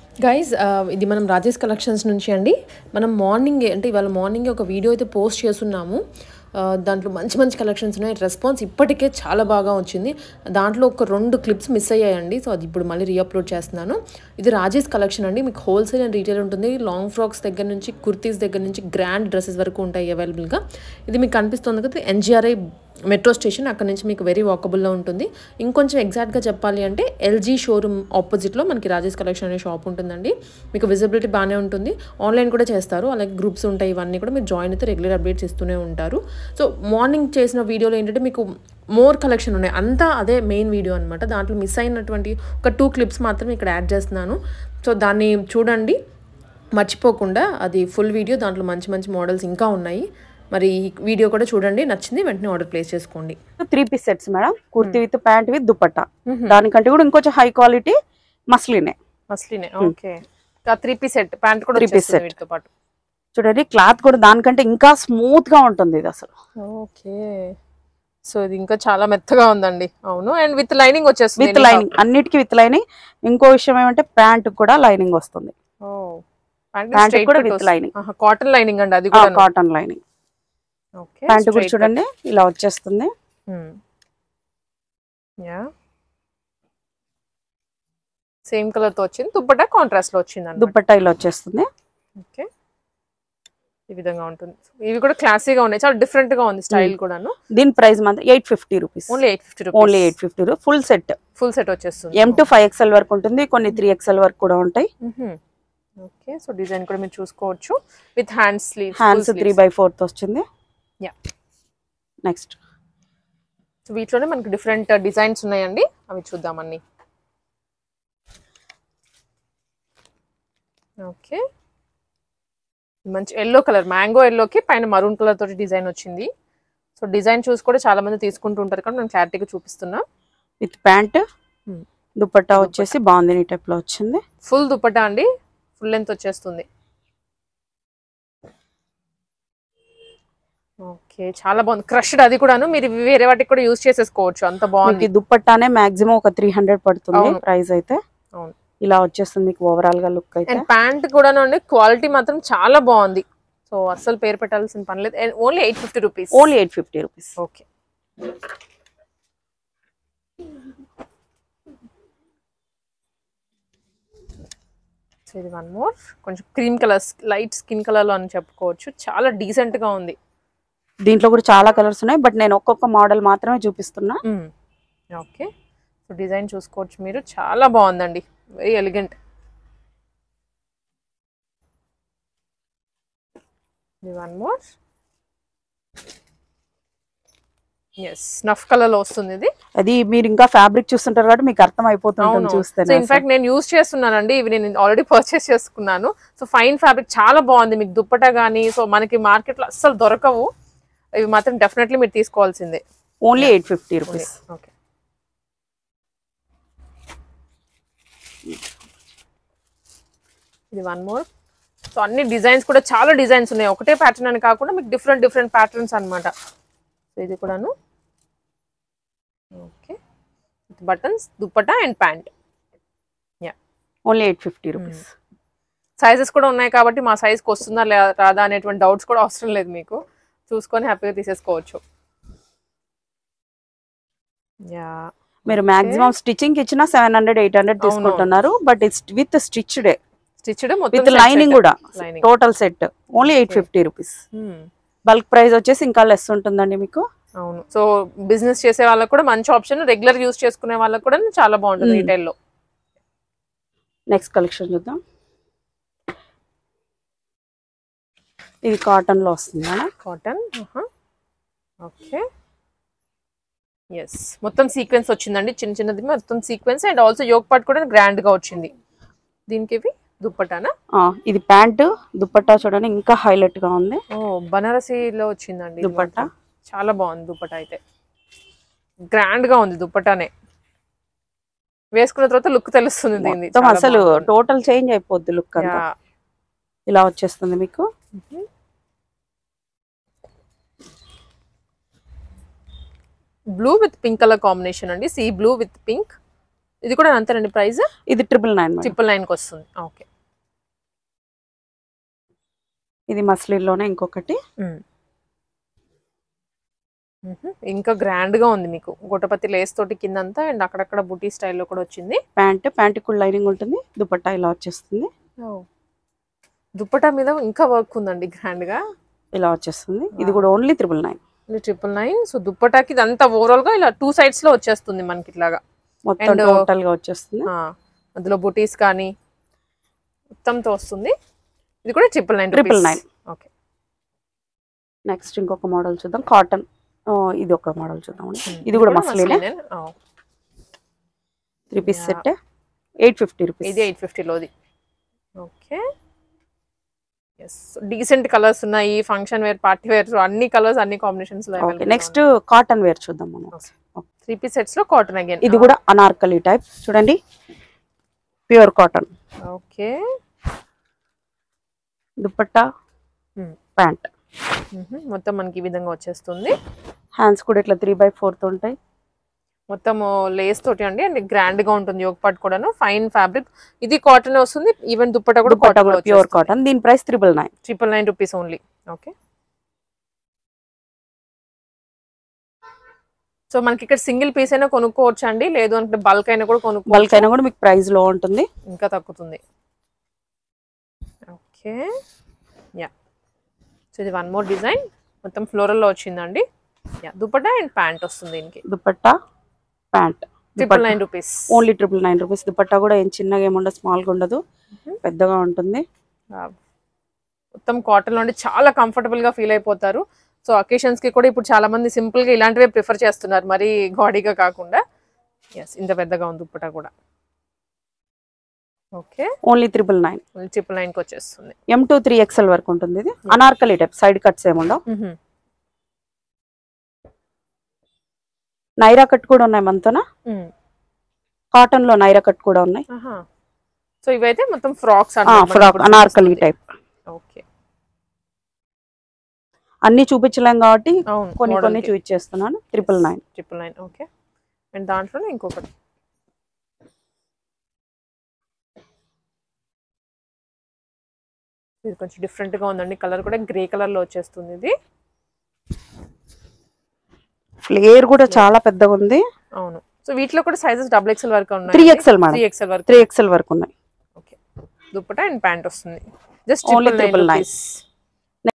Guys ఇది మనం Rajesh collections నుంచి అండి మనం మార్నింగ్ అంటే ఇవాళ మార్నింగ్ ఒక వీడియో అయితే పోస్ట్ చేస్తున్నాము ఆ, దాంట్లో మంచి మంచి కలెక్షన్స్ ఉన్నాయి రెస్పాన్స్ ఇప్పటికే చాలా బాగా వచ్చింది దాంట్లో ఒక రెండు క్లిప్స్ మిస్ అయ్యాయండి సో అది ఇప్పుడు మళ్ళీ రీఅప్లోడ్ చేస్తున్నాను ఇది రాజేష్ కలెక్షన్ అండి మీకు హోల్సేల్ అండ్ రీటైల్ ఉంటుంది లాంగ్ ఫ్రాక్స్ దగ్గర నుంచి కుర్తీస్ దగ్గర నుంచి గ్రాండ్ డ్రెస్సెస్ వరకు ఉంటాయి అవైలబుల్గా ఇది మీకు కనిపిస్తుంది కదా ఎన్జిఆర్ఐ మెట్రో స్టేషన్ అక్కడ నుంచి మీకు వెరీ వాకబుల్లో ఉంటుంది ఇంకొంచెం ఎగ్జాక్ట్గా చెప్పాలి అంటే ఎల్జీ షోరూమ్ ఆపోజిట్లో మనకి రాజేష్ కలెక్షన్ అనే షాప్ ఉంటుందండి మీకు విజిబిలిటీ బాగానే ఉంటుంది ఆన్లైన్ కూడా చేస్తారు అలాగే గ్రూప్స్ ఉంటాయి ఇవన్నీ కూడా మీరు జాయిన్ అయితే రెగ్యులర్ అప్డేట్స్ ఇస్తూనే ఉంటారు సో మార్నింగ్ చేసిన వీడియోలో ఏంటంటే మీకు మోర్ కలెక్షన్ ఉన్నాయి అంతా అదే మెయిన్ వీడియో అనమాట దాంట్లో మిస్ అయినటువంటి ఒక టూ క్లిప్స్ మాత్రం ఇక్కడ యాడ్ చేస్తున్నాను సో దాన్ని చూడండి మర్చిపోకుండా అది ఫుల్ వీడియో దాంట్లో మంచి మంచి మోడల్స్ ఇంకా ఉన్నాయి మరి ఈ వీడియో కూడా చూడండి నచ్చింది వెంటనే ఆర్డర్ ప్లేస్ చేసుకోండి three piece sets madam kurti with pant with dupatta దానికంటే కూడా ఇంకొంచెం హై క్వాలిటీ మస్లినే మస్లీనే okay three piece set pant కూడా Three piece వచ్చేస్తుంది set. వీటితో పాటు చూడండి క్లాత్ కూడా దానికంటే ఇంకా స్మూత్ గా ఉంటుంది ఇది అసలు ఓకే సో ఇది ఇంకా చాలా మెత్తగా ఉందండి అవును అండ్ విత్ లైనింగ్ వచ్చేస్తుంది విత్ లైనింగ్ అన్నిటికీ విత్ లైనింగ్ ఇంకో విషయం ఏమంటే ప్యాంట్ కూడా లైనింగ్ వస్తుంది ప్యాంట్ కూడా విత్ లైనింగ్ కాటన్ లైనింగ్ అండి అది కూడా కాటన్ లైనింగ్ ఓకే ప్యాంట్ కూడా చూడండి ఇలా వచ్చేస్తుంది యా సేమ్ కలర్ తో వచ్చింది దుప్పటా కాంట్రాస్ట్ లో వచ్చింది దుపట్టా ఇలా వచ్చేస్తుంది ఓకే ఈ విధంగా ఉంటుంది ఇవి కూడా క్లాసీగా ఉన్నాయి చాలా డిఫరెంట్ గా ఉంది స్టైల్ కూడాను దీని ప్రైస్ మాత్రం eight fifty rupees only eight fifty only rupees eight fifty full set full set వచ్చేస్తుంది ఎం టు ఫైవ్ ఎక్స్ఎల్ వరకు ఉంటుంది కొన్ని త్రీ ఎక్స్ఎల్ వరకు కూడా ఉంటాయి ఓకే సో డిజైన్ కూడా మీరు చూసుకోవచ్చు with hand sleeve hands three by fourth వచ్చింది Yeah. నెక్స్ట్ సో వీటిలోనే మనకి డిఫరెంట్ డిజైన్స్ ఉన్నాయండి అవి చూద్దాం అన్ని ఓకే మంచి ఎల్లో కలర్ మ్యాంగో ఎల్లోకి పైన మరూన్ కలర్ తోటి డిజైన్ వచ్చింది సో డిజైన్ చూసి కూడా చాలా మంది తీసుకుంటూ ఉంటారు కానీ నేను క్లారిటీగా చూపిస్తున్నా విత్ ప్యాంట్ Hmm. దుపట్టా వచ్చేసి బాగుంది నీ టైప్ లో వచ్చింది ఫుల్ దుపట్టా అండి ఫుల్ లెంత్ వచ్చేస్తుంది ఓకే చాలా బాగుంది క్రష్డ్ అది కూడాను మీరు వేరే వాటికి కూడా యూజ్ చేసేసుకోవచ్చు అంత మీకు బాగుంది ఈ దుపట్టానే మాక్సిమం ఒక త్రీ హండ్రెడ్ పడుతుంది అవును. ప్రైస్ అయితే అవును. ఇలా వచ్చేస్తుంది మీకు ఓవరాల్ గా లుక్ అయితే అండ్ ప్యాంట్ కూడా అండి క్వాలిటీ మాత్రం చాలా బాగుంది సో అస్సలు పేరు పెట్టాల్సిన పని లేదు only eight fifty rupees only eight fifty rupees okay so ఇది వన్ మోర్ కొంచెం క్రీమ్ కలర్ లైట్ స్కిన్ కలర్లో అని చెప్పుకోవచ్చు చాలా decent గా ఉంది దీంట్లో కూడా చాలా కలర్స్ ఉన్నాయి బట్ నేను ఒక్కొక్క మోడల్ మాత్రమే చూపిస్తున్నా ఓకే సో డిజైన్ చూసుకోవచ్చు మీరు చాలా బాగుందండి వెరీ ఎలిగెంట్ ఇది one more snuff colour లో వస్తుంది ఇది అది మీరు ఇంకా ఫ్యాబ్రిక్ చూస్తుంటారు కాబట్టి మీకు అర్థం అయిపోతుంది చూస్తే సో ఇన్ఫాక్ట్ నేను యూస్ చేస్తున్నానండి ఇవి నేను ఆల్రెడీ పర్చేస్ చేసుకున్నాను సో ఫైన్ ఫ్యాబ్రిక్ చాలా బాగుంది మీకు దుప్పటా కానీ సో మనకి మార్కెట్లో అస్సలు దొరకవు ఇవి మాత్రం డెఫినెట్లీ మీరు తీసుకోవాల్సిందే only eight fifty rupees okay ఇది వన్ మోర్ సో అన్ని డిజైన్స్ కూడా చాలా డిజైన్స్ ఉన్నాయి ఒకటే ప్యాటర్న్ అని కాకుండా మీకు డిఫరెంట్ డిఫరెంట్ ప్యాటర్న్స్ అన్నమాట సో ఇది కూడాను okay buttons dupatta and pant only eight fifty rupees sizes కూడా ఉన్నాయి కాబట్టి మా సైజ్కి వస్తుందా లేదా రాదా అనేటువంటి డౌట్స్ కూడా అవసరం లేదు మీకు చూసుకొని హ్యాపీగా తీసేసుకోవచ్చు యా మీరు మాక్సిమం స్టిచ్చింగ్ ఇచ్చినా సెవెన్ హండ్రెడ్ ఎయిట్ హండ్రెడ్ తీసుకుంటున్నారు but it's with stitched stitched with lining కూడా lining total set only eight fifty rupees bulk price వచ్చేసి ఇంకా లెస్ ఉంటుందండి మీకు అవును సో బిజినెస్ చేసే వాళ్ళకి కూడా మంచి ఆప్షన్ రెగ్యులర్ యూస్ చేసుకునే వాళ్ళకి కూడా చాలా బాగుంటుంది Hmm. రీటైల్ లో నెక్స్ట్ కలెక్షన్ చూద్దాం ఇది కాటన్ లో వస్తుంది మేడం కాటన్ ఓకే ఎస్ మొత్తం సీక్వెన్స్ వచ్చిందండి చిన్న చిన్నది మొత్తం sequence and also yoke part కూడా గ్రాండ్ గా వచ్చింది దీనికి ఇవి దుప్పటానా ఆ, ఇది ప్యాంట్ దుపట్టా చూడండి ఇంకా హైలైట్ గా ఉంది ఓ బనారసీలో వచ్చిందండి ఇది దుపట్టా? మాత్రం. చాలా బాగుంది దుప్పటా అయితే గ్రాండ్ గా ఉంది దుప్పటానే వేసుకున్న తర్వాత లుక్ తెలుస్తుంది దీన్ని మొత్తం అసలు టోటల్ చేంజ్ అయిపోద్ది లుక్ అంతా ఇలా వచ్చేస్తుంది మీకు blue with pink colour combination అండి సీ బ్లూ విత్ పింక్ ఇది కూడా అంతేనండి ప్రైస్ ఇది ట్రిపుల్ నైన్ ట్రిపుల్ నైన్కి వస్తుంది ఓకే ఇది మస్లిన్లోనే ఇంకొకటి ఇంకా గ్రాండ్ గా ఉంది మీకు గొట్టపతి లేస్ తోటి కిందంతా అండ్ అక్కడక్కడ బుటీ స్టైల్లో కూడా వచ్చింది ప్యాంట్ ప్యాంట్ కూడా లైనింగ్ ఉంటుంది దుపట్టా ఇలా వచ్చేస్తుంది దుప్పటా మీద ఇంకా వర్క్ ఉందండి గ్రాండ్ గా ఇలా వచ్చేస్తుంది ఇది కూడా only triple nine triple nine so దుప్పటాకి ఇదంతా ఓవరాల్ గా ఇలా టూ సైడ్స్ లో వచ్చేస్తుంది మనకి ఇట్లాగా మొత్తం And- టోటల్ గా వచ్చేస్తుంది ఆ, అందులో బుటీస్ కానీ మొత్తంతో వస్తుంది ఇది కూడా triple nine triple nine okay next ఇంకొక మోడల్ చూద్దాం కాటన్ ఇది ఒక మోడల్ చూద్దాం ఇది కూడా మస్లినే three piece Yeah. Set eight fifty rupees ఇది ఎయిట్ ఫిఫ్టీలోది ఓకే ఎస్ డీసెంట్ కలర్స్ ఉన్నాయి ఫంక్షన్ వేర్ పార్టీ వేర్ అన్ని కలర్స్ అన్ని కాంబినేషన్స్ లో ఓకే నెక్స్ట్ కాటన్ వేర్ చూద్దాం మనం త్రీ పీస్ సెట్స్ లో కాటన్ అగైన్ ఇది కూడా అనార్కలి టైప్ చూడండి pure cotton okay dupatta Hmm. Pant మొత్తం మనకి ఈ విధంగా వచ్చేస్తుంది హ్యాండ్స్ కూడా ఇట్లా త్రీ బై ఫోర్త్ ఉంటాయి మొత్తం లేస్ తోటి అండి అండ్ గ్రాండ్ గా ఉంటుంది యోగ పాట్ కూడాను ఫైన్ ఫ్యాబ్రిక్ ఇది కాటన్ వస్తుంది ఈవెన్ దుప్పట కూడా దుపట్టా కూడా ప్యూర్ కాటన్ దీని price triple nine triple nine rupees only okay so మనకి ఇక్కడ సింగిల్ పీస్ అయినా కొనుక్కోవచ్చు అండి లేదు అంటే బల్క్ అయినా కూడా బల్క్ కొనుక్కోవచ్చు అయినా కూడా మీకు ప్రైస్ లో ఉంటుంది ఇంకా తగ్గుతుంది ఓకే యా సో ఇది వన్ మోర్ డిజైన్ మొత్తం ఫ్లోరల్ లో వచ్చిందండి యా దుపట్టా అండ్ ప్యాంట్ వస్తుంది దీనికి dupatta pant triple nine rupees only triple nine rupees dupatta కూడా ఏం చిన్నగా ఏముండదు స్మాల్ గా ఉండదు పెద్దగా ఉంటుంది మొత్తం కాటన్ లో చాలా కంఫర్టబుల్ గా ఫీల్ అయిపోతారు సో అకేషన్స్ కి కూడా ఇప్పుడు చాలా మంది సింపుల్ గా ఇలాంటివే ప్రిఫర్ చేస్తున్నారు మరి గాడీగా కాకుండా ఎస్ ఇంత పెద్దగా ఉంది దుప్పటా కూడా okay only triple nine triple nine కి వచ్చేస్తుంది ఎం టూ త్రీ ఎక్స్ఎల్ వరకు ఉంటుంది ఇది అనార్కలి టైప్ సైడ్ కట్స్ ఏముండవు నైరా కట్ కూడా ఉన్నాయి మనతోన కాటన్ లో నైరా కట్ కూడా ఉన్నాయి సో ఇవైతే మొత్తం frocks frock Anarkali type okay అన్ని చూపించలేం కాబట్టి అవును కొన్ని కొన్ని చూపించేస్తున్నాను triple nine triple nine okay and దాంట్లోనే ఇంకొకటి ఇది కొంచెం డిఫరెంట్ గా ఉందండి కలర్ కూడా గ్రే కలర్ లో వచ్చేస్తుంది ఇది ఫ్లేర్ కూడా చాలా పెద్దగా ఉంది అవును సో వీటిలో కూడా సైజెస్ డబుల్ ఎక్స్ఎల్ వరకు ఉన్నాయి three XL three madam XL వరకు త్రీ ఎక్స్ఎల్ వరకు ఉన్నాయి ఓకే దుప్పట అండ్ ప్యాంట్ వస్తుంది just Only triple triple nine nine.